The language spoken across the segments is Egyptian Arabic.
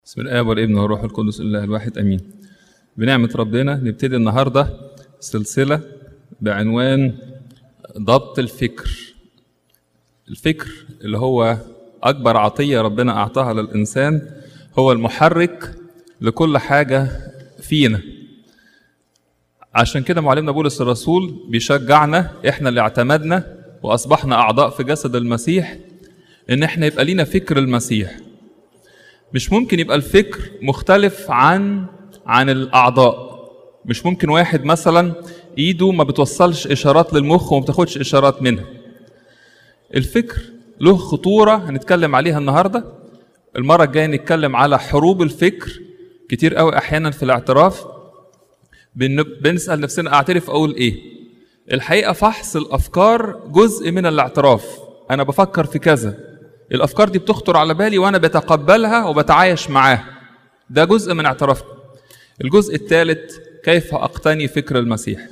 بسم الآب والابن والروح القدس الله الواحد امين. بنعمة ربنا نبتدي النهارده سلسلة بعنوان ضبط الفكر. الفكر اللي هو أكبر عطية ربنا أعطاها للإنسان هو المحرك لكل حاجة فينا. عشان كده معلمنا بولس الرسول بيشجعنا احنا اللي اعتمدنا واصبحنا اعضاء في جسد المسيح ان احنا يبقى لينا فكر المسيح مش ممكن يبقى الفكر مختلف عن عن الاعضاء مش ممكن واحد مثلا ايده ما بتوصلش اشارات للمخ وما بتاخدش اشارات منها الفكر له خطوره هنتكلم عليها النهارده المره الجايه نتكلم على حروب الفكر كتير قوي احيانا في الاعتراف بن- بنسال نفسنا اعترف اقول ايه الحقيقه فحص الافكار جزء من الاعتراف انا بفكر في كذا الافكار دي بتخطر على بالي وانا بتقبلها وبتعايش معاها ده جزء من اعترافنا الجزء الثالث كيف اقتني فكر المسيح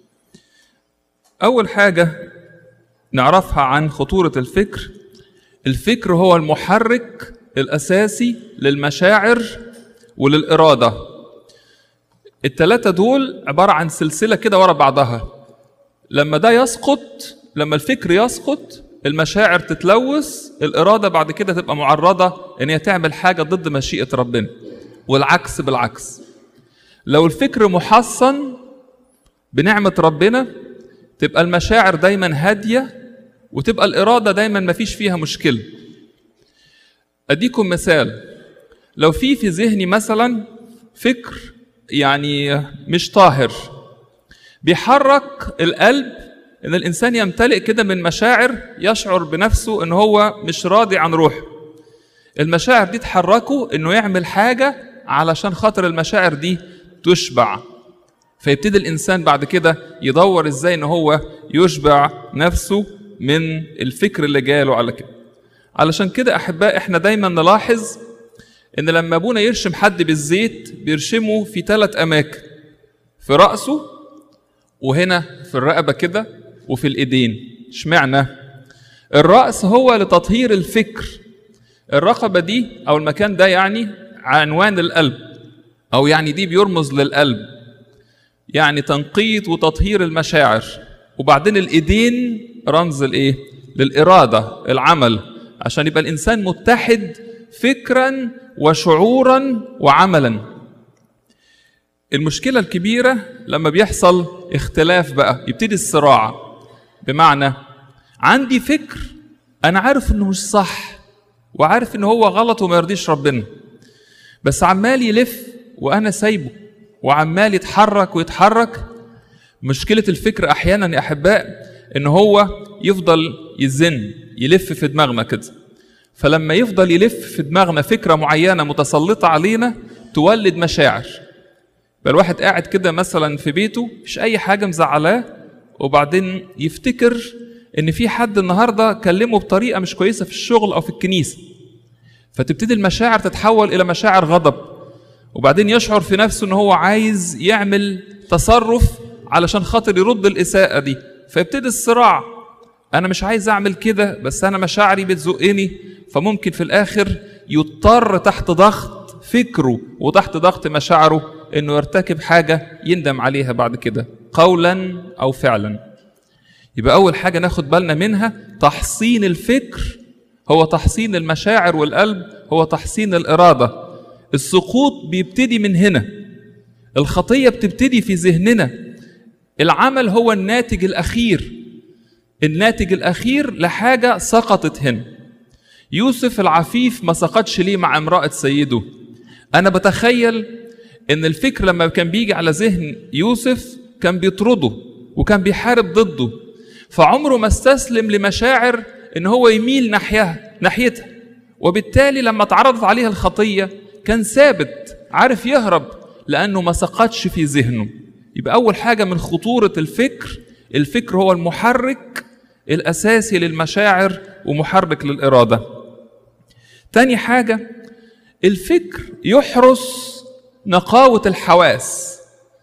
اول حاجه نعرفها عن خطوره الفكر الفكر هو المحرك الاساسي للمشاعر وللاراده التلاتة دول عبارة عن سلسلة كده ورا بعضها لما ده يسقط لما الفكر يسقط المشاعر تتلوث الإرادة بعد كده تبقى معرضة إن هي تعمل حاجة ضد مشيئة ربنا والعكس بالعكس لو الفكر محصن بنعمة ربنا تبقى المشاعر دايما هادية وتبقى الإرادة دايما مفيش فيها مشكلة أديكم مثال لو في في ذهني مثلا فكر يعني مش طاهر بيحرك القلب ان الانسان يمتلئ كده من مشاعر يشعر بنفسه ان هو مش راضي عن روحه المشاعر دي تحركه انه يعمل حاجه علشان خاطر المشاعر دي تشبع فيبتدي الانسان بعد كده يدور ازاي ان هو يشبع نفسه من الفكر اللي جاله على كده علشان كده احباء احنا دايما نلاحظ ان لما ابونا يرشم حد بالزيت بيرشمه في ثلاث اماكن في راسه وهنا في الرقبه كده وفي الايدين اشمعنى الراس هو لتطهير الفكر الرقبه دي او المكان ده يعني عنوان القلب او يعني دي بيرمز للقلب يعني تنقية وتطهير المشاعر وبعدين الايدين رمز الايه للاراده العمل عشان يبقى الانسان متحد فكرا وشعورا وعملا المشكله الكبيره لما بيحصل اختلاف بقى يبتدي الصراع بمعنى عندي فكر انا عارف انه مش صح وعارف ان هو غلط وما يرضيش ربنا بس عمال يلف وانا سايبه وعمال يتحرك ويتحرك مشكله الفكر احيانا يا احباء ان هو يفضل يزن يلف في دماغنا كده فلما يفضل يلف في دماغنا فكرة معينة متسلطة علينا تولد مشاعر بل الواحد قاعد كده مثلا في بيته مش أي حاجة مزعلاه وبعدين يفتكر إن في حد النهاردة كلمه بطريقة مش كويسة في الشغل أو في الكنيسة فتبتدي المشاعر تتحول إلى مشاعر غضب وبعدين يشعر في نفسه إن هو عايز يعمل تصرف علشان خاطر يرد الإساءة دي فيبتدي الصراع انا مش عايز اعمل كده بس انا مشاعري بتزقني فممكن في الاخر يضطر تحت ضغط فكره وتحت ضغط مشاعره انه يرتكب حاجه يندم عليها بعد كده قولا او فعلا يبقى اول حاجه ناخد بالنا منها تحصين الفكر هو تحصين المشاعر والقلب هو تحصين الاراده السقوط بيبتدي من هنا الخطيه بتبتدي في ذهننا العمل هو الناتج الاخير الناتج الأخير لحاجة سقطت هنا يوسف العفيف ما سقطش ليه مع امرأة سيده أنا بتخيل إن الفكر لما كان بيجي على ذهن يوسف كان بيطرده وكان بيحارب ضده فعمره ما استسلم لمشاعر إن هو يميل ناحيها ناحيتها وبالتالي لما اتعرضت عليه الخطية كان ثابت عارف يهرب لأنه ما سقطش في ذهنه يبقى أول حاجة من خطورة الفكر الفكر هو المحرك الأساسي للمشاعر ومحرك للإرادة تاني حاجة الفكر يحرس نقاوة الحواس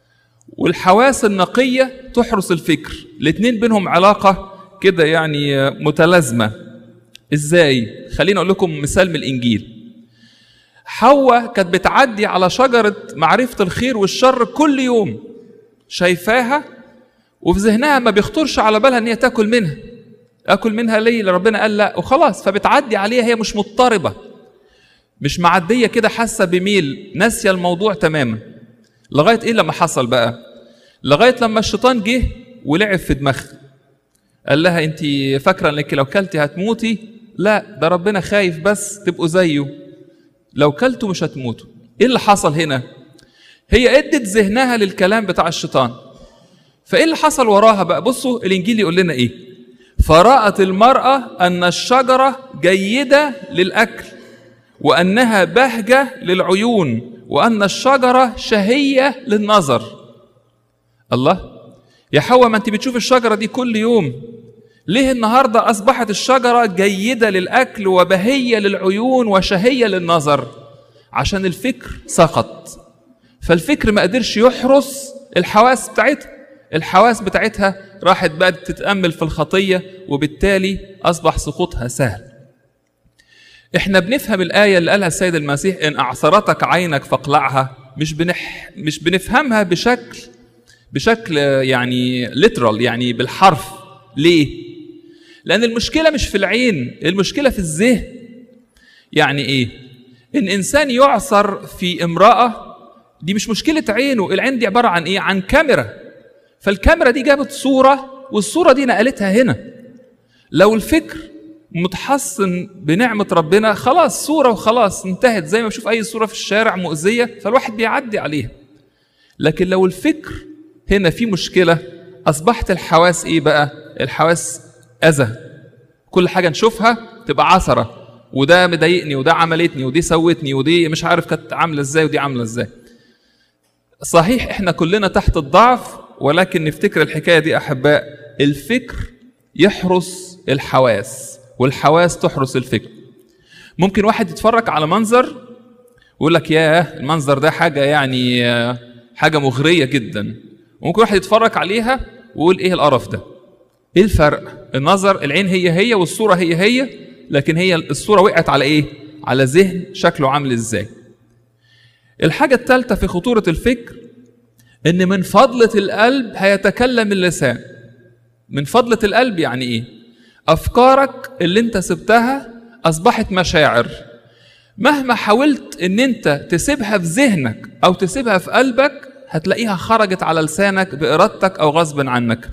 والحواس النقية تحرس الفكر الاتنين بينهم علاقة كده يعني متلازمة ازاي خليني اقول لكم مثال من الانجيل حواء كانت بتعدي على شجرة معرفة الخير والشر كل يوم شايفاها وفي ذهنها ما بيخطرش على بالها ان هي تاكل منها اكل منها ليه اللي ربنا قال لا وخلاص فبتعدي عليها هي مش مضطربة مش معدية كده حاسة بميل ناسية الموضوع تماما لغاية ايه لما حصل بقى لغاية لما الشيطان جه ولعب في دماغها قال لها انت فاكرة انك لو كلتي هتموتي لا ده ربنا خايف بس تبقوا زيه لو كلتوا مش هتموتوا ايه اللي حصل هنا هي ادت ذهنها للكلام بتاع الشيطان فايه اللي حصل وراها بقى بصوا الانجيل يقول لنا ايه فرأت المرأة أن الشجرة جيدة للأكل وأنها بهجة للعيون وأن الشجرة شهية للنظر الله يا حواء ما أنت بتشوف الشجرة دي كل يوم ليه النهاردة أصبحت الشجرة جيدة للأكل وبهية للعيون وشهية للنظر عشان الفكر سقط فالفكر ما قدرش يحرس الحواس بتاعتها الحواس بتاعتها راحت بقى تتأمل في الخطية وبالتالي أصبح سقوطها سهل احنا بنفهم الآية اللي قالها السيد المسيح إن أعثرتك عينك فاقلعها مش بنح مش بنفهمها بشكل بشكل يعني ليترال يعني بالحرف ليه؟ لأن المشكلة مش في العين المشكلة في الذهن يعني إيه؟ إن إنسان يعثر في امرأة دي مش مشكلة عينه العين دي عبارة عن إيه؟ عن كاميرا فالكاميرا دي جابت صورة والصورة دي نقلتها هنا لو الفكر متحصن بنعمة ربنا خلاص صورة وخلاص انتهت زي ما بشوف أي صورة في الشارع مؤذية فالواحد بيعدي عليها لكن لو الفكر هنا في مشكلة أصبحت الحواس إيه بقى؟ الحواس أذى كل حاجة نشوفها تبقى عثرة وده مضايقني وده عملتني ودي سوتني ودي مش عارف كانت عاملة ازاي ودي عاملة ازاي صحيح احنا كلنا تحت الضعف ولكن نفتكر الحكاية دي أحباء الفكر يحرس الحواس والحواس تحرس الفكر ممكن واحد يتفرج على منظر ويقول لك ياه المنظر ده حاجة يعني حاجة مغرية جدا وممكن واحد يتفرج عليها ويقول ايه القرف ده ايه الفرق النظر العين هي هي والصورة هي هي لكن هي الصورة وقعت على ايه على ذهن شكله عامل ازاي الحاجة الثالثة في خطورة الفكر ان من فضلة القلب هيتكلم اللسان من فضلة القلب يعني ايه افكارك اللي انت سبتها اصبحت مشاعر مهما حاولت ان انت تسيبها في ذهنك او تسيبها في قلبك هتلاقيها خرجت على لسانك بارادتك او غصب عنك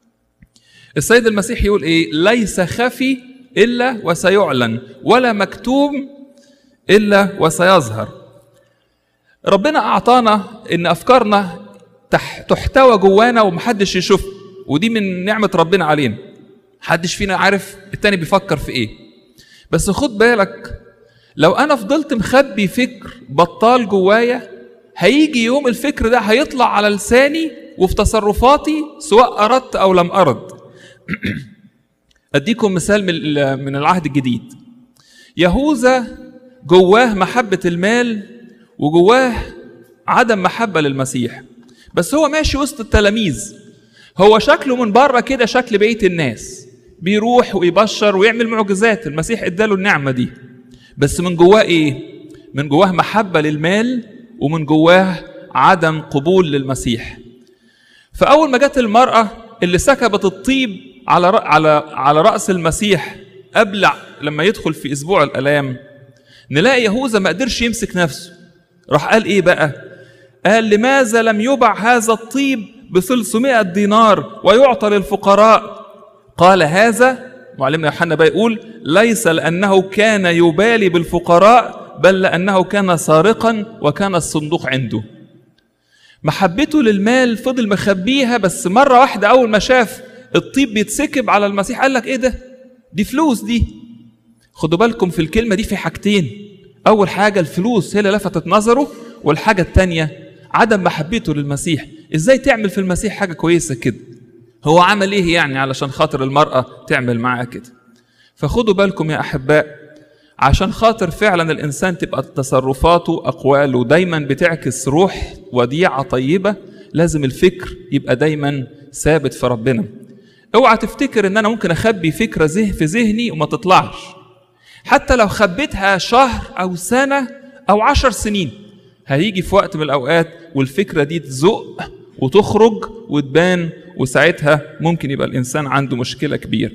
السيد المسيح يقول ايه ليس خفي الا وسيعلن ولا مكتوم الا وسيظهر ربنا اعطانا ان افكارنا تحتوى جوانا ومحدش يشوف ودي من نعمه ربنا علينا محدش فينا عارف التاني بيفكر في ايه بس خد بالك لو انا فضلت مخبي فكر بطال جوايا هيجي يوم الفكر ده هيطلع على لساني وفي تصرفاتي سواء اردت او لم ارد اديكم مثال من من العهد الجديد يهوذا جواه محبه المال وجواه عدم محبه للمسيح بس هو ماشي وسط التلاميذ هو شكله من بره كده شكل بقيه الناس بيروح ويبشر ويعمل معجزات المسيح اداله النعمه دي بس من جواه ايه من جواه محبه للمال ومن جواه عدم قبول للمسيح فاول ما جت المراه اللي سكبت الطيب على على على راس المسيح قبل لما يدخل في اسبوع الالام نلاقي يهوذا ما قدرش يمسك نفسه راح قال ايه بقى قال لماذا لم يبع هذا الطيب ب 300 دينار ويعطى للفقراء قال هذا معلمنا يوحنا بقى يقول ليس لانه كان يبالي بالفقراء بل لانه كان سارقا وكان الصندوق عنده محبته للمال فضل مخبيها بس مره واحده اول ما شاف الطيب بيتسكب على المسيح قال لك ايه ده دي فلوس دي خدوا بالكم في الكلمه دي في حاجتين اول حاجه الفلوس هي اللي لفتت نظره والحاجه الثانيه عدم محبته للمسيح ازاي تعمل في المسيح حاجه كويسه كده هو عمل ايه يعني علشان خاطر المراه تعمل معاه كده فخدوا بالكم يا احباء عشان خاطر فعلا الانسان تبقى تصرفاته اقواله دايما بتعكس روح وديعه طيبه لازم الفكر يبقى دايما ثابت في ربنا اوعى تفتكر ان انا ممكن اخبي فكره زه في ذهني وما تطلعش حتى لو خبيتها شهر او سنه او عشر سنين هيجي في وقت من الاوقات والفكره دي تزق وتخرج وتبان وساعتها ممكن يبقى الانسان عنده مشكله كبيره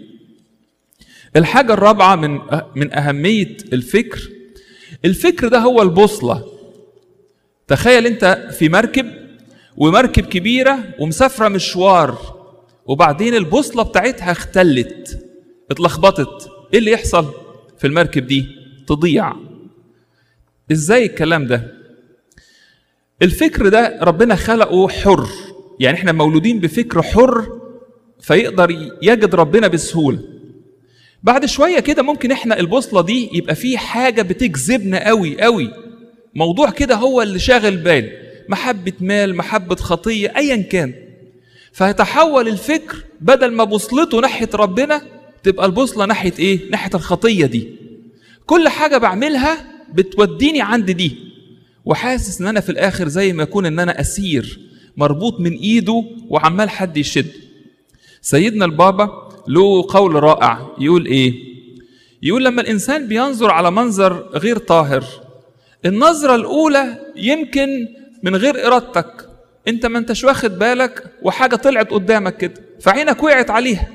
الحاجه الرابعه من من اهميه الفكر الفكر ده هو البوصله تخيل انت في مركب ومركب كبيره ومسافره مشوار وبعدين البوصله بتاعتها اختلت اتلخبطت ايه اللي يحصل في المركب دي تضيع ازاي الكلام ده الفكر ده ربنا خلقه حر يعني احنا مولودين بفكر حر فيقدر يجد ربنا بسهوله بعد شويه كده ممكن احنا البوصله دي يبقى في حاجه بتجذبنا قوي قوي موضوع كده هو اللي شاغل بال محبه مال محبه خطيه ايا كان فيتحول الفكر بدل ما بوصلته ناحيه ربنا تبقى البوصله ناحيه ايه ناحيه الخطيه دي كل حاجه بعملها بتوديني عند دي وحاسس ان انا في الاخر زي ما يكون ان انا اسير مربوط من ايده وعمال حد يشد سيدنا البابا له قول رائع يقول ايه يقول لما الانسان بينظر على منظر غير طاهر النظره الاولى يمكن من غير ارادتك انت ما انتش واخد بالك وحاجه طلعت قدامك كده فعينك وقعت عليها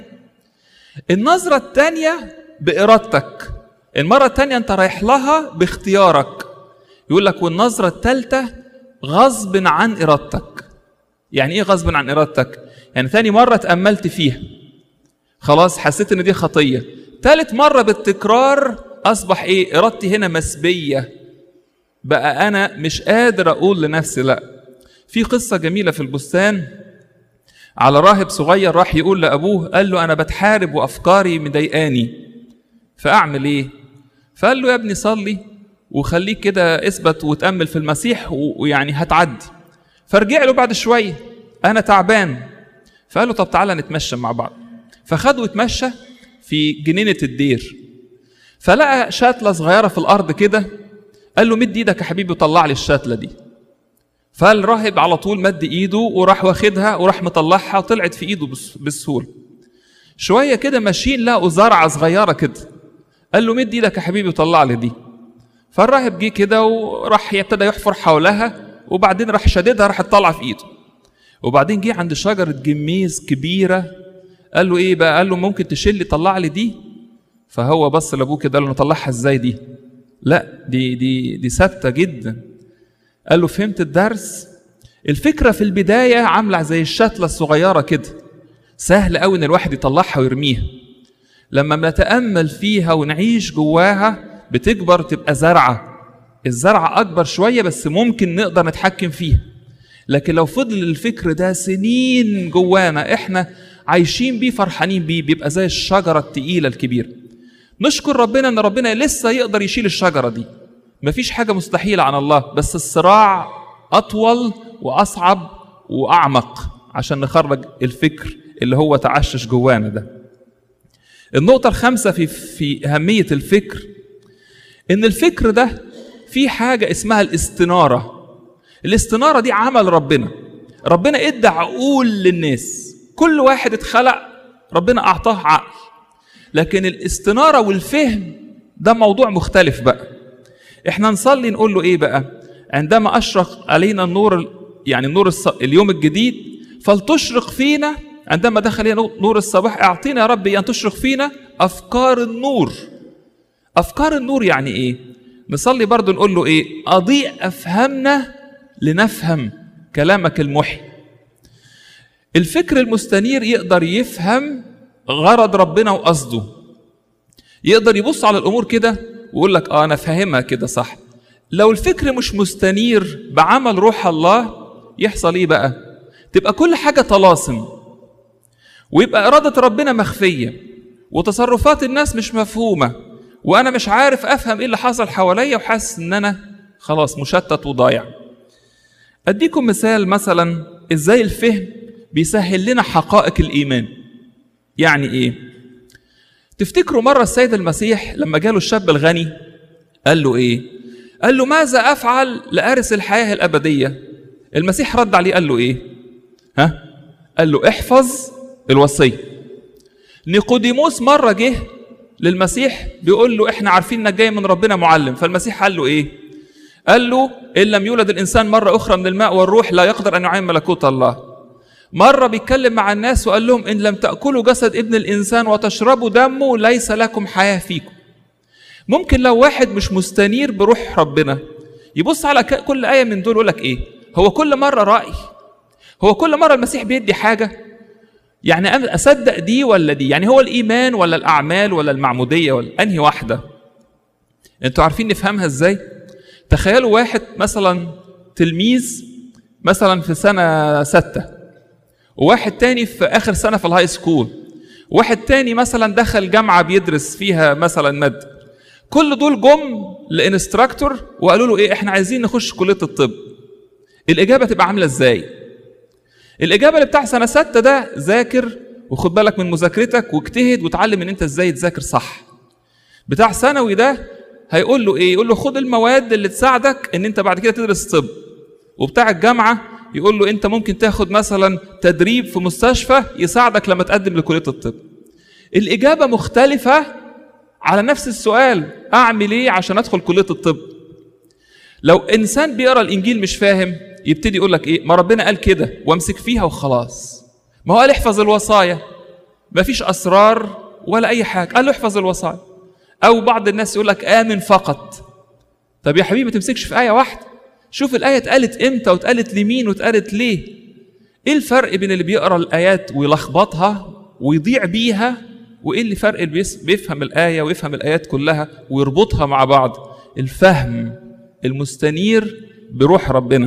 النظره الثانيه بارادتك المره الثانيه انت رايح لها باختيارك يقول لك والنظره الثالثه غصب عن ارادتك يعني ايه غصب عن ارادتك يعني ثاني مره تاملت فيها خلاص حسيت ان دي خطيه ثالث مره بالتكرار اصبح ايه ارادتي هنا مسبيه بقى انا مش قادر اقول لنفسي لا في قصه جميله في البستان على راهب صغير راح يقول لابوه قال له انا بتحارب وافكاري مضايقاني فاعمل ايه فقال له يا ابني صلي وخليك كده اثبت وتامل في المسيح ويعني هتعدي فرجع له بعد شويه انا تعبان فقال له طب تعالى نتمشى مع بعض فخده يتمشى في جنينه الدير فلقى شاتله صغيره في الارض كده قال له مد ايدك يا حبيبي وطلع لي الشاتله دي فالراهب على طول مد ايده وراح واخدها وراح مطلعها وطلعت في ايده بالسهوله شويه كده ماشيين لقوا زرعه صغيره كده قال له مد ايدك يا حبيبي وطلع لي دي فالراهب جه كده وراح ابتدى يحفر حولها وبعدين راح شددها راحت طالعه في ايده وبعدين جه عند شجره جميز كبيره قال له ايه بقى قال له ممكن تشيل لي طلع لي دي فهو بص لابوه كده قال له نطلعها ازاي دي لا دي دي دي ثابته جدا قال له فهمت الدرس الفكره في البدايه عامله زي الشتله الصغيره كده سهل قوي ان الواحد يطلعها ويرميها لما بنتامل فيها ونعيش جواها بتكبر تبقى زرعه الزرعه اكبر شويه بس ممكن نقدر نتحكم فيها لكن لو فضل الفكر ده سنين جوانا احنا عايشين بيه فرحانين بيه بيبقى زي الشجره التقيله الكبيره نشكر ربنا ان ربنا لسه يقدر يشيل الشجره دي مفيش حاجه مستحيله عن الله بس الصراع اطول واصعب واعمق عشان نخرج الفكر اللي هو تعشش جوانا ده النقطه الخامسه في في اهميه الفكر ان الفكر ده في حاجه اسمها الاستناره الاستناره دي عمل ربنا ربنا ادى عقول للناس كل واحد اتخلق ربنا اعطاه عقل لكن الاستناره والفهم ده موضوع مختلف بقى احنا نصلي نقول له ايه بقى عندما اشرق علينا النور يعني النور الص... اليوم الجديد فلتشرق فينا عندما دخل نور الصباح اعطينا يا رب ان تشرق فينا افكار النور افكار النور يعني ايه نصلي برضو نقول له ايه اضيء افهمنا لنفهم كلامك المحي الفكر المستنير يقدر يفهم غرض ربنا وقصده يقدر يبص على الامور كده ويقول لك اه انا فاهمها كده صح لو الفكر مش مستنير بعمل روح الله يحصل ايه بقى تبقى كل حاجه طلاسم ويبقى اراده ربنا مخفيه وتصرفات الناس مش مفهومه وانا مش عارف افهم ايه اللي حصل حواليا وحاسس ان انا خلاص مشتت وضايع اديكم مثال مثلا ازاي الفهم بيسهل لنا حقائق الايمان يعني ايه تفتكروا مره السيد المسيح لما جاله الشاب الغني قال له ايه قال له ماذا افعل لارث الحياه الابديه المسيح رد عليه قال له ايه ها قال له احفظ الوصيه نيقوديموس مره جه للمسيح بيقول له احنا عارفين انك جاي من ربنا معلم فالمسيح قال له ايه قال له ان لم يولد الانسان مره اخرى من الماء والروح لا يقدر ان يعين ملكوت الله مره بيتكلم مع الناس وقال لهم ان لم تاكلوا جسد ابن الانسان وتشربوا دمه ليس لكم حياه فيكم ممكن لو واحد مش مستنير بروح ربنا يبص على ك- كل ايه من دول يقول لك ايه هو كل مره راي هو كل مره المسيح بيدي حاجه يعني أنا اصدق دي ولا دي يعني هو الايمان ولا الاعمال ولا المعموديه ولا انهي واحده انتوا عارفين نفهمها ازاي تخيلوا واحد مثلا تلميذ مثلا في سنه سته وواحد تاني في اخر سنه في الهاي سكول واحد تاني مثلا دخل جامعه بيدرس فيها مثلا ماده كل دول جم لانستراكتور وقالوا له ايه احنا عايزين نخش كليه الطب الاجابه تبقى عامله ازاي الاجابه اللي بتاع سنه سته ده ذاكر وخد بالك من مذاكرتك واجتهد وتعلم ان انت ازاي تذاكر صح بتاع ثانوي ده هيقول له ايه يقول له خد المواد اللي تساعدك ان انت بعد كده تدرس طب وبتاع الجامعه يقول له انت ممكن تاخد مثلا تدريب في مستشفى يساعدك لما تقدم لكليه الطب الاجابه مختلفه على نفس السؤال اعمل ايه عشان ادخل كليه الطب لو انسان بيقرا الانجيل مش فاهم يبتدي يقول لك ايه ما ربنا قال كده وامسك فيها وخلاص ما هو قال احفظ الوصايا ما فيش اسرار ولا اي حاجه قال له احفظ الوصايا او بعض الناس يقول لك امن فقط طب يا حبيبي ما تمسكش في ايه واحده شوف الايه اتقالت امتى واتقالت لمين واتقالت ليه ايه الفرق بين اللي بيقرا الايات ويلخبطها ويضيع بيها وايه اللي فرق اللي بيس- بيفهم الايه ويفهم الايات كلها ويربطها مع بعض الفهم المستنير بروح ربنا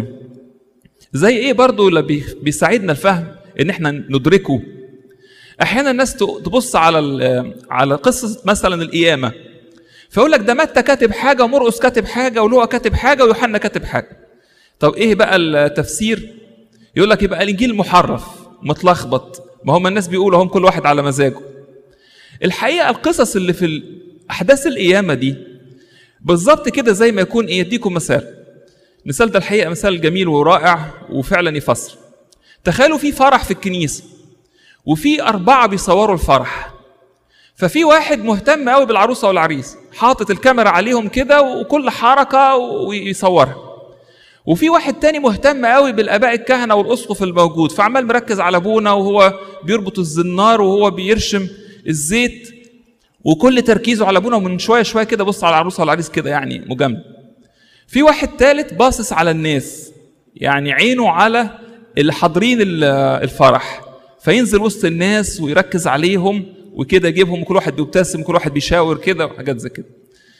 زي ايه برضو اللي بي- بيساعدنا الفهم ان احنا ندركه احيانا الناس ت- تبص على ال- على قصه مثلا القيامه فيقول لك ده متى كاتب حاجه ومرقس كاتب حاجه ولوقا كاتب حاجه ويوحنا كاتب حاجه طب ايه بقى التفسير يقول لك يبقى الانجيل محرف متلخبط ما هم الناس بيقولوا هم كل واحد على مزاجه الحقيقه القصص اللي في احداث القيامه دي بالظبط كده زي ما يكون ايه اديكم مثال مثال ده الحقيقه مثال جميل ورائع وفعلا يفسر تخيلوا في فرح في الكنيسه وفي اربعه بيصوروا الفرح ففي واحد مهتم قوي بالعروسه والعريس حاطط الكاميرا عليهم كده وكل حركه ويصورها وفي واحد تاني مهتم قوي بالاباء الكهنه والاسقف الموجود فعمال مركز على ابونا وهو بيربط الزنار وهو بيرشم الزيت وكل تركيزه على ابونا ومن شويه شويه كده بص على العروسه والعريس كده يعني مجامل في واحد تالت باصص على الناس يعني عينه على اللي حاضرين ال- الفرح فينزل وسط الناس ويركز عليهم وكده يجيبهم وكل واحد بيبتسم وكل واحد بيشاور كده وحاجات زي كده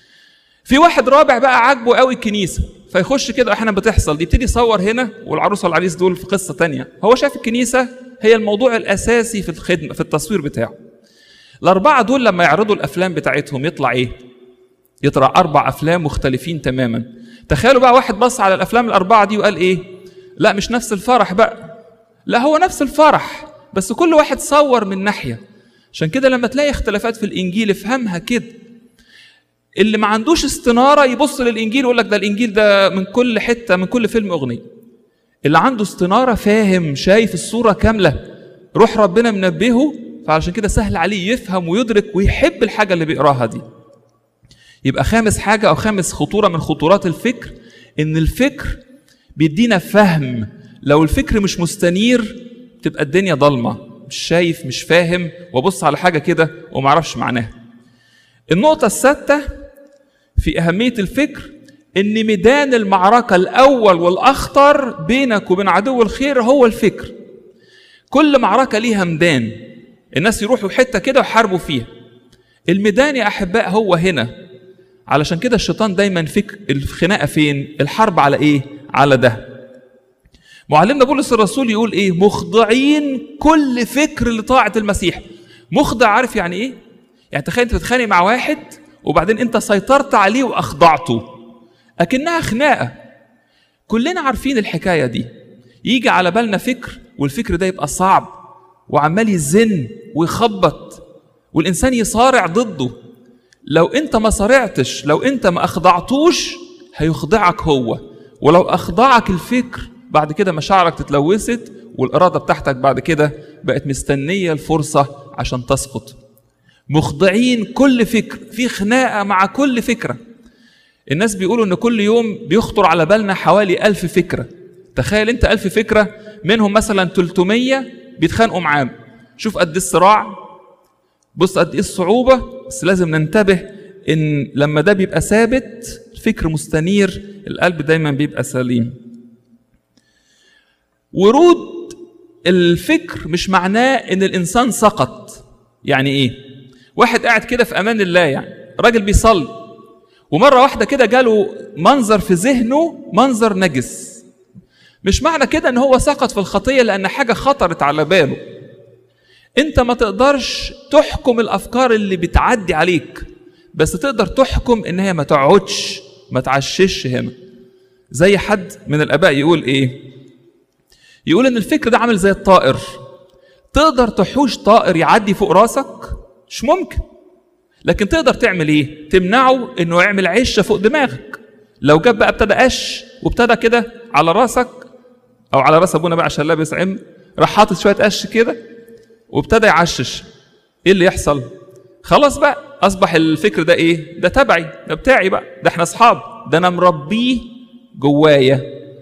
في واحد رابع بقى عاجبه قوي الكنيسه فيخش كده احيانا بتحصل دي يبتدي يصور هنا والعروسه والعريس دول في قصه تانية هو شايف الكنيسه هي الموضوع الاساسي في الخدمه في التصوير بتاعه الاربعه دول لما يعرضوا الافلام بتاعتهم يطلع ايه يطلع اربع افلام مختلفين تماما تخيلوا بقى واحد بص على الافلام الاربعه دي وقال ايه لا مش نفس الفرح بقى لا هو نفس الفرح بس كل واحد صور من ناحيه عشان كده لما تلاقي اختلافات في الانجيل افهمها كده اللي ما عندوش استناره يبص للانجيل ويقول لك ده الانجيل ده من كل حته من كل فيلم اغنيه اللي عنده استناره فاهم شايف الصوره كامله روح ربنا منبهه فعشان كده سهل عليه يفهم ويدرك ويحب الحاجه اللي بيقراها دي يبقى خامس حاجه او خامس خطوره من خطورات الفكر ان الفكر بيدينا فهم لو الفكر مش مستنير تبقى الدنيا ضلمه مش شايف مش فاهم وابص على حاجه كده وما اعرفش معناها النقطه السادسه في اهميه الفكر ان ميدان المعركه الاول والاخطر بينك وبين عدو الخير هو الفكر كل معركه ليها ميدان الناس يروحوا حته كده ويحاربوا فيها الميدان يا احباء هو هنا علشان كده الشيطان دايما فك الخناقه فين الحرب على ايه على ده معلمنا بولس الرسول يقول ايه مخضعين كل فكر لطاعه المسيح مخضع عارف يعني ايه يعني تخيل انت بتتخانق مع واحد وبعدين انت سيطرت عليه واخضعته اكنها خناقه كلنا عارفين الحكايه دي يجي على بالنا فكر والفكر ده يبقى صعب وعمال يزن ويخبط والانسان يصارع ضده لو انت ما صارعتش لو انت ما اخضعتوش هيخضعك هو ولو اخضعك الفكر بعد كده مشاعرك تتلوثت والاراده بتاعتك بعد كده بقت مستنيه الفرصه عشان تسقط مخضعين كل فكر في خناقه مع كل فكره الناس بيقولوا ان كل يوم بيخطر على بالنا حوالي ألف فكرة تخيل انت ألف فكرة منهم مثلا 300 بيتخانقوا معانا شوف قد ايه الصراع بص قد ايه الصعوبة بس لازم ننتبه ان لما ده بيبقى ثابت الفكر مستنير القلب دايما بيبقى سليم ورود الفكر مش معناه ان الانسان سقط يعني ايه واحد قاعد كده في امان الله يعني راجل بيصلي ومره واحده كده جاله منظر في ذهنه منظر نجس مش معنى كده ان هو سقط في الخطيه لان حاجه خطرت على باله انت ما تقدرش تحكم الافكار اللي بتعدي عليك بس تقدر تحكم ان هي ما تقعدش ما تعشش هنا زي حد من الاباء يقول ايه يقول ان الفكر ده عامل زي الطائر تقدر تحوش طائر يعدي فوق راسك مش ممكن لكن تقدر تعمل ايه تمنعه انه يعمل عشه فوق دماغك لو جاب بقى ابتدى قش وابتدى كده على راسك او على راس ابونا بقى عشان لابس عم راح حاطط شويه قش كده وابتدى يعشش ايه اللي يحصل خلاص بقى اصبح الفكر ده ايه ده تبعي ده بتاعي بقى ده احنا اصحاب ده انا مربيه جوايا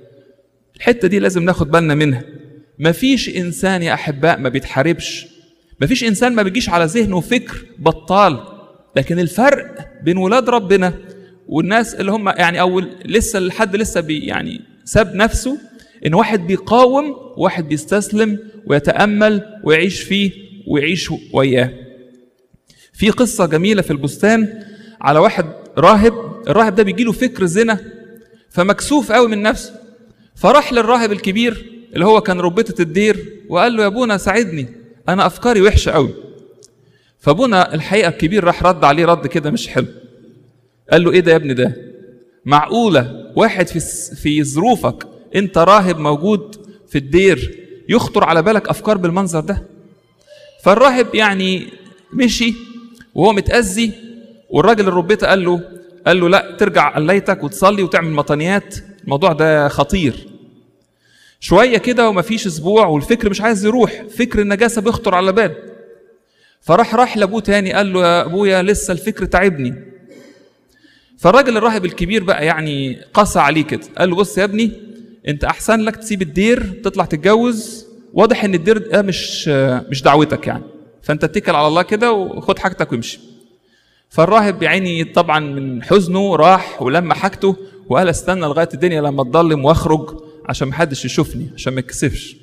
الحته دي لازم ناخد بالنا منها مفيش انسان يا احباء ما بيتحاربش مفيش انسان ما بيجيش على ذهنه فكر بطال لكن الفرق بين ولاد ربنا والناس اللي هم يعني او لسه الحد لسه بي يعني ساب نفسه ان واحد بيقاوم واحد بيستسلم ويتامل ويعيش فيه ويعيش وياه في قصه جميله في البستان على واحد راهب الراهب ده بيجيله فكر زنا فمكسوف قوي من نفسه فراح للراهب الكبير اللي هو كان ربيطة الدير وقال له يا ابونا ساعدني انا افكاري وحشه قوي فابونا الحقيقه الكبير راح رد عليه رد كده مش حلو قال له ايه ده يا ابني ده معقوله واحد في في ظروفك انت راهب موجود في الدير يخطر على بالك افكار بالمنظر ده فالراهب يعني مشي وهو متأذي والراجل الربيطة قال له قال له لا ترجع قليتك وتصلي وتعمل مطنيات الموضوع ده خطير شوية كده ومفيش أسبوع والفكر مش عايز يروح فكر النجاسة بيخطر على باله فراح راح لأبوه تاني قال له يا أبويا لسه الفكر تعبني فالراجل الراهب الكبير بقى يعني قسى عليه كده قال له بص يا ابني انت احسن لك تسيب الدير تطلع تتجوز واضح ان الدير ده مش مش دعوتك يعني فانت اتكل على الله كده وخد حاجتك وامشي فالراهب يا عيني طبعا من حزنه راح ولما حاجته وقال استنى لغايه الدنيا لما تضلم واخرج عشان محدش يشوفني عشان ما يتكسفش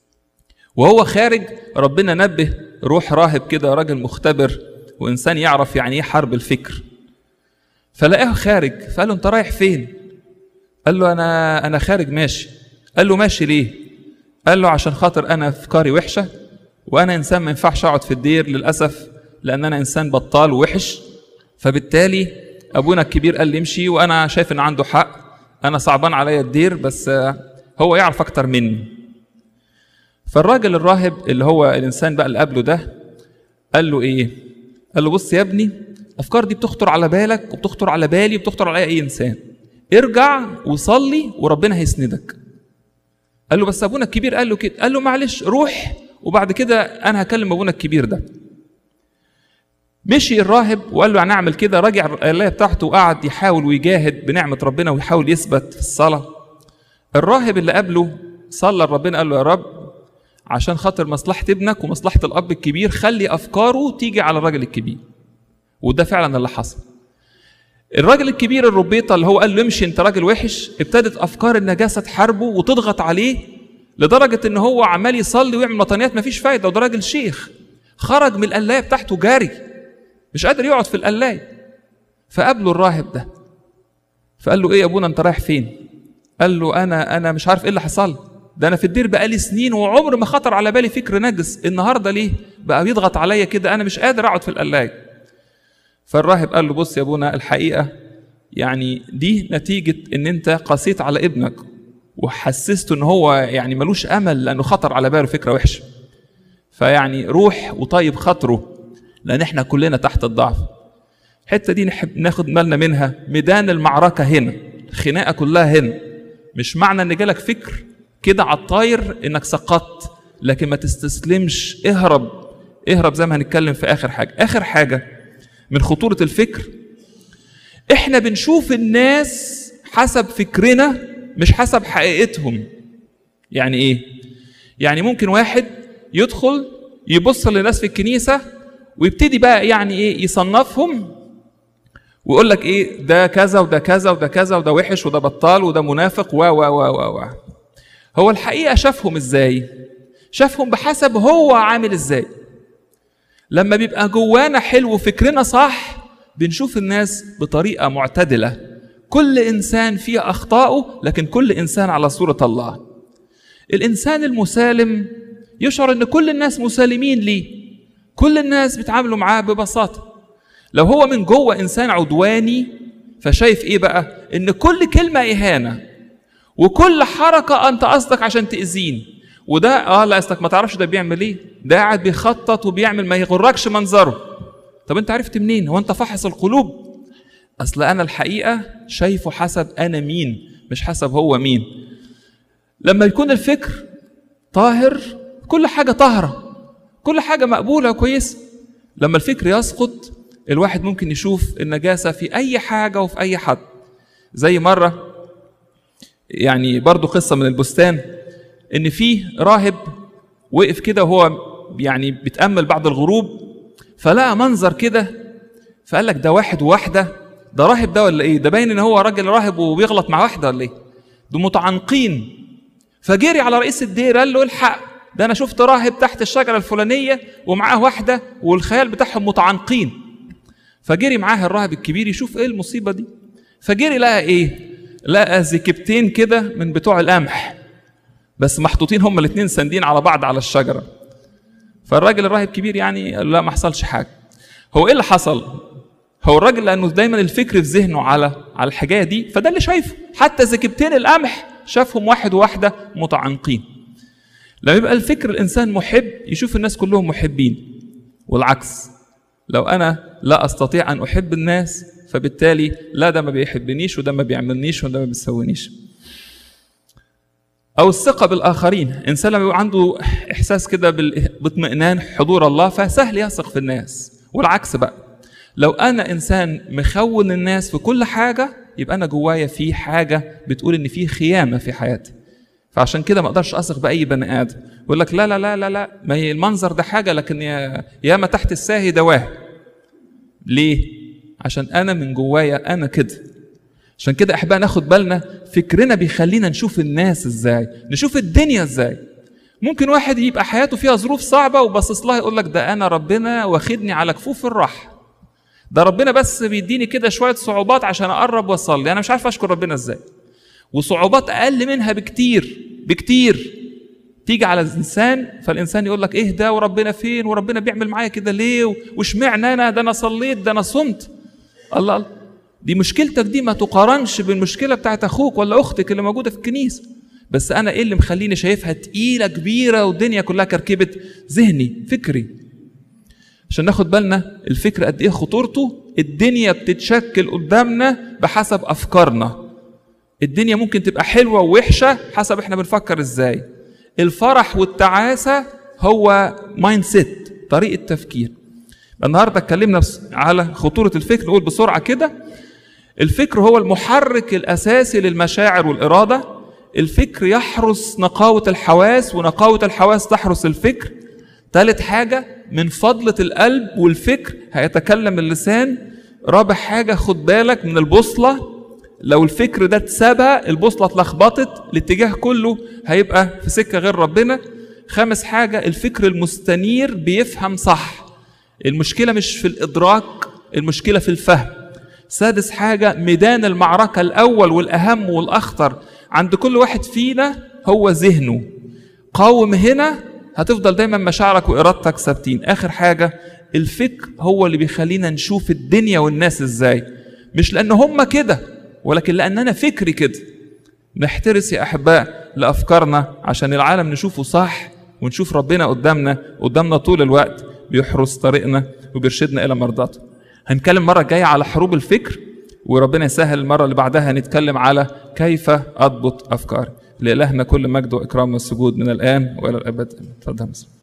وهو خارج ربنا نبه روح راهب كده راجل مختبر وانسان يعرف يعني ايه حرب الفكر فلقاه خارج فقال له انت رايح فين قال له انا انا خارج ماشي قال له ماشي ليه قال له عشان خاطر انا افكاري وحشه وانا انسان ما ينفعش اقعد في الدير للاسف لان انا انسان بطال ووحش فبالتالي ابونا الكبير قال لي امشي وانا شايف ان عنده حق انا صعبان عليا الدير بس هو يعرف اكتر مني فالراجل الراهب اللي هو الانسان بقى اللي قبله ده قال له ايه قال له بص يا ابني الافكار دي بتخطر على بالك وبتخطر على بالي وبتخطر على اي انسان ارجع وصلي وربنا هيسندك قال له بس ابونا الكبير قال له كده قال له معلش روح وبعد كده انا هكلم ابونا الكبير ده مشي الراهب وقال له يعني اعمل كده راجع الآية بتاعته وقعد يحاول ويجاهد بنعمة ربنا ويحاول يثبت في الصلاة الراهب اللي قبله صلى لربنا قال له يا رب عشان خاطر مصلحة ابنك ومصلحة الأب الكبير خلي أفكاره تيجي على الراجل الكبير وده فعلا اللي حصل الراجل الكبير الربيطة اللي هو قال له امشي انت راجل وحش ابتدت أفكار النجاسة تحاربه وتضغط عليه لدرجة ان هو عمال يصلي ويعمل مطانيات مفيش فايدة وده راجل شيخ خرج من القلاية بتاعته جاري مش قادر يقعد في القلاية فقابله الراهب ده فقال له ايه يا ابونا انت رايح فين قال له انا انا مش عارف ايه اللي حصل ده انا في الدير بقالي سنين وعمر ما خطر على بالي فكر نجس النهارده ليه بقى بيضغط عليا كده انا مش قادر اقعد في القلاية فالراهب قال له بص يا ابونا الحقيقة يعني دي نتيجة ان انت قسيت على ابنك وحسسته ان هو يعني ملوش امل لانه خطر على باله فكرة وحشة فيعني روح وطيب خاطره لان احنا كلنا تحت الضعف الحتة دي نحب ناخد بالنا منها ميدان المعركة هنا الخناقة كلها هنا مش معنى ان جالك فكر كده على الطاير انك سقطت لكن ما تستسلمش اهرب اهرب زي ما هنتكلم في اخر حاجة اخر حاجة من خطورة الفكر احنا بنشوف الناس حسب فكرنا مش حسب حقيقتهم يعني ايه يعني ممكن واحد يدخل يبص للناس في الكنيسه ويبتدي بقى يعني ايه يصنفهم ويقول لك ايه ده كذا وده كذا وده كذا وده وحش وده بطال وده منافق و و و و و هو الحقيقه شافهم ازاي شافهم بحسب هو عامل ازاي لما بيبقى جوانا حلو فكرنا صح بنشوف الناس بطريقه معتدله كل انسان فيه اخطائه لكن كل انسان على صوره الله الانسان المسالم يشعر ان كل الناس مسالمين ليه كل الناس بيتعاملوا معاه ببساطه لو هو من جوه انسان عدواني فشايف ايه بقى ان كل كلمه اهانه وكل حركه انت قصدك عشان تاذيني وده اه لا اصلك ما تعرفش ده بيعمل ايه ده قاعد بيخطط وبيعمل ما يغركش منظره طب انت عرفت منين هو انت فحص القلوب اصل انا الحقيقه شايفه حسب انا مين مش حسب هو مين لما يكون الفكر طاهر كل حاجه طاهره كل حاجه مقبوله وكويسه لما الفكر يسقط الواحد ممكن يشوف النجاسه في اي حاجه وفي اي حد زي مره يعني برضو قصه من البستان ان في راهب وقف كده وهو يعني بيتامل بعد الغروب فلقى منظر كده فقال لك ده واحد وواحده ده راهب ده ولا ايه ده باين ان هو راجل راهب وبيغلط مع واحده ولا ايه دول متعانقين فجري على رئيس الدير قال له الحق ده انا شفت راهب تحت الشجره الفلانيه ومعاه واحده والخيال بتاعهم متعانقين فجري معاه الراهب الكبير يشوف ايه المصيبه دي فجري لقى ايه لقى زكبتين كده من بتوع القمح بس محطوطين هما الاثنين ساندين على بعض على الشجره فالراجل الراهب الكبير يعني قال له لا ما حصلش حاجه هو ايه اللي حصل هو الراجل لانه دايما الفكر في ذهنه على على الحكايه دي فده اللي شايفه حتى زكبتين القمح شافهم واحد وواحده متعانقين لما يبقى الفكر الانسان محب يشوف الناس كلهم محبين والعكس لو انا لا استطيع ان احب الناس فبالتالي لا ده ما بيحبنيش وده ما بيعملنيش وده ما بيسوينيش او الثقه بالاخرين انسان لما يبقى عنده احساس كده باطمئنان حضور الله فسهل يثق في الناس والعكس بقى لو انا انسان مخون الناس في كل حاجه يبقى انا جوايا في حاجه بتقول ان في خيانه في حياتي فعشان كده ما اقدرش اثق باي بني ادم يقول لك لا لا لا لا لا ما هي المنظر ده حاجه لكن يا ياما تحت الساهي دواه ليه عشان انا من جوايا انا كده عشان كده احبائي ناخد بالنا فكرنا بيخلينا نشوف الناس ازاي نشوف الدنيا ازاي ممكن واحد يبقى حياته فيها ظروف صعبه وباصص لها يقول لك ده انا ربنا واخدني على كفوف الراحه ده ربنا بس بيديني كده شويه صعوبات عشان اقرب واصلي انا مش عارف اشكر ربنا ازاي وصعوبات اقل منها بكتير بكتير تيجي على الانسان فالانسان يقول لك ايه ده وربنا فين وربنا بيعمل معايا كده ليه واشمعنى انا ده انا صليت ده انا صمت الله الله دي مشكلتك دي ما تقارنش بالمشكله بتاعت اخوك ولا اختك اللي موجوده في الكنيسه بس انا ايه اللي مخليني شايفها تقيله كبيره والدنيا كلها كركبت ذهني فكري عشان ناخد بالنا الفكر قد ايه خطورته الدنيا بتتشكل قدامنا بحسب افكارنا الدنيا ممكن تبقى حلوه ووحشه حسب احنا بنفكر ازاي الفرح والتعاسه هو مايند سيت طريقه تفكير النهارده اتكلمنا على خطوره الفكر نقول بسرعه كده الفكر هو المحرك الاساسي للمشاعر والاراده الفكر يحرس نقاوه الحواس ونقاوه الحواس تحرس الفكر ثالث حاجه من فضله القلب والفكر هيتكلم اللسان رابع حاجه خد بالك من البوصله لو الفكر ده اتسبى البوصله اتلخبطت الاتجاه كله هيبقى في سكه غير ربنا خامس حاجه الفكر المستنير بيفهم صح المشكله مش في الادراك المشكله في الفهم سادس حاجه ميدان المعركه الاول والاهم والاخطر عند كل واحد فينا هو ذهنه قاوم هنا هتفضل دايما مشاعرك وارادتك ثابتين اخر حاجه الفكر هو اللي بيخلينا نشوف الدنيا والناس ازاي مش لان هم كده ولكن لان انا فكري كده نحترس يا احباء لافكارنا عشان العالم نشوفه صح ونشوف ربنا قدامنا قدامنا طول الوقت بيحرس طريقنا وبيرشدنا الى مرضاته هنتكلم مره جايه على حروب الفكر وربنا يسهل المره اللي بعدها نتكلم على كيف اضبط افكاري لالهنا كل مجد واكرام والسجود من الان والى الابد اتفضل